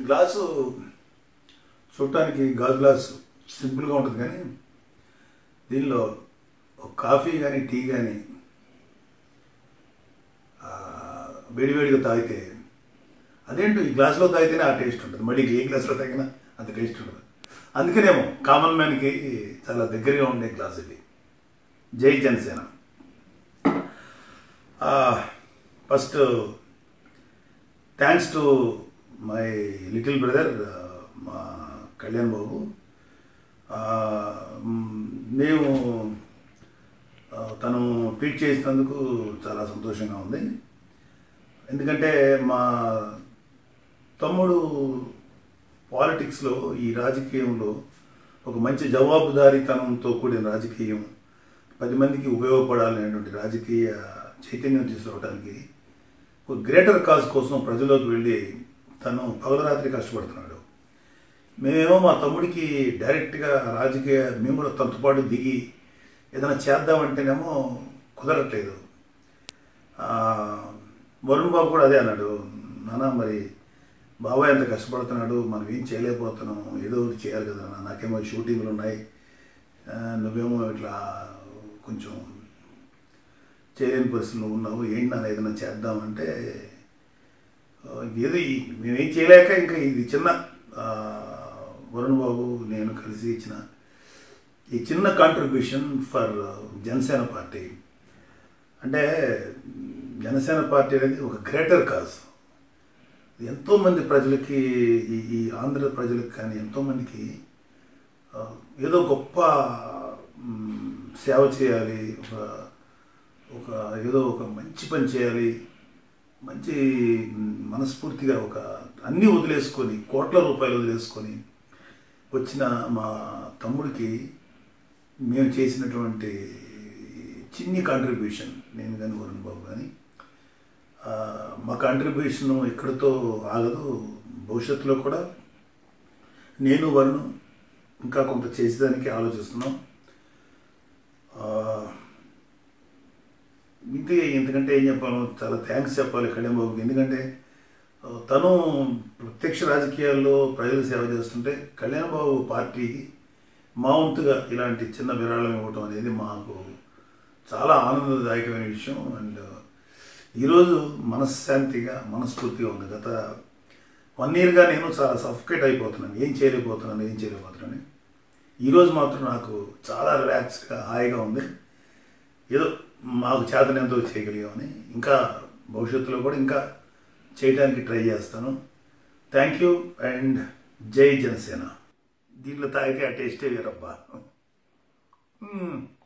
Glass చూడటానికి గాజు glass సింపుల్గా ఉంటుంది కానీ దీనిలో ఒక కాఫీ కానీ టీ కానీ వేడివేడిగా తాగితే అదేంటో ఈ గ్లాస్లో తాగితేనే ఆ టేస్ట్ ఉంటుంది మళ్ళీ ఏ గ్లాస్లో తాగినా అంత టేస్ట్ ఉండదు అందుకనేమో కామన్ మ్యాన్కి చాలా దగ్గరగా ఉండే గ్లాస్ ఇది జై Janasena first thanks to my little brother మా కళ్యాణ్ బాబు ఆ, మ్, మేము ఆ, తను ట్వీట్ చేసినందుకు చాలా సంతోషంగా ఉంది ఎందుకంటే మా తమ్ముడు పాలిటిక్స్లో ఈ రాజకీయంలో ఒక మంచి జవాబుదారీతనంతో కూడిన రాజకీయం పది మందికి ఉపయోగపడాలనేటువంటి రాజకీయ చైతన్యం తీసుకురావడానికి ఒక గ్రేటర్ కాజ్ కోసం ప్రజల్లోకి వెళ్ళి తను పగలరాత్రి కష్టపడుతున్నాడు మేమేమో మా తమ్ముడికి డైరెక్ట్గా రాజకీయ మేము కూడా తనతో పాటు దిగి ఏదైనా చేద్దామంటేనేమో కుదరట్లేదు ఆ, వరుణ్ బాబు కూడా అదే అన్నాడు నాన్న మరి బాబాయ్ ఎంత కష్టపడుతున్నాడు మనం ఏం చేయలేకపోతున్నాం ఏదో ఒకటి చేయాలి కదా నాన్న. నాకేమో షూటింగ్లు ఉన్నాయి ఆ, నువ్వేమో ఇట్లా కొంచెం చేయలేని పరిస్థితుల్లో ఉన్నావు ఏంటి నాన్న ఏదైనా చేద్దామంటే ఆ, ఏదో ఈ- మేమేం చేయలేక ఇంకా ఇది చిన్న ఆ, వరుణ్ బాబు నేను కలిసి ఇచ్చిన ఈ చిన్న కాంట్రిబ్యూషన్ ఫర్ జనసేన పార్టీ అంటే జనసేన పార్టీ అనేది ఒక గ్రేటర్ కాజ్ ఎంతోమంది ప్రజలకి ఈ ఈ ఆంధ్ర ప్రజలకు కానీ ఎంతోమందికి ఆ, ఏదో గొప్ప మ్, సేవ చేయాలి ఒక ఒక ఏదో ఒక మంచి పని చేయాలి మంచి మ్, మనస్ఫూర్తిగా ఒక అన్నీ వదిలేసుకొని కోట్ల రూపాయలు వదిలేసుకొని వచ్చిన మా తమ్ముడికి మేము చేసినటువంటి చిన్ని కాంట్రిబ్యూషన్ నేను కానీ వరుణ్ బాబు కానీ ఆ, మా కాంట్రిబ్యూషన్ ఇక్కడితో ఆగదు భవిష్యత్తులో కూడా నేను వరుణ్ ఇంకా కొంత చేసేదానికి ఆలోచిస్తున్నాం ఆ, ఇంతే ఇంతకంటే ఏం చెప్పాలి చాలా థ్యాంక్స్ చెప్పాలి కళ్యాణ్ బాబుకి ఎందుకంటే ఆ, తను ప్రత్యక్ష రాజకీయాల్లో ప్రజలు సేవ చేస్తుంటే కళ్యాణ్ బాబు పార్టీకి మా వంతుగా ఇలాంటి చిన్న విరాళం ఇవ్వటం అనేది మాకు చాలా ఆనందదాయకమైన విషయం అండ్ ఈరోజు మనశ్శాంతిగా మనస్ఫూర్తిగా ఉంది గత వన్ ఇయర్గా నేను చాలా సఫికేట్ అయిపోతున్నాను ఏం చేయలేకపోతున్నాను ఏం చేయలేకపోతున్నాను ఈరోజు మాత్రం నాకు చాలా రిలాక్స్గా హాయిగా ఉంది ఏదో మాకు చేతనెంతో చేయగలిగామని ఇంకా భవిష్యత్తులో కూడా ఇంకా చేయడానికి ట్రై చేస్తాను థ్యాంక్ యూ అండ్ జై జనసేన దీంట్లో తాగితే ఆ టేస్టే వేరబ్బా మ్మ్.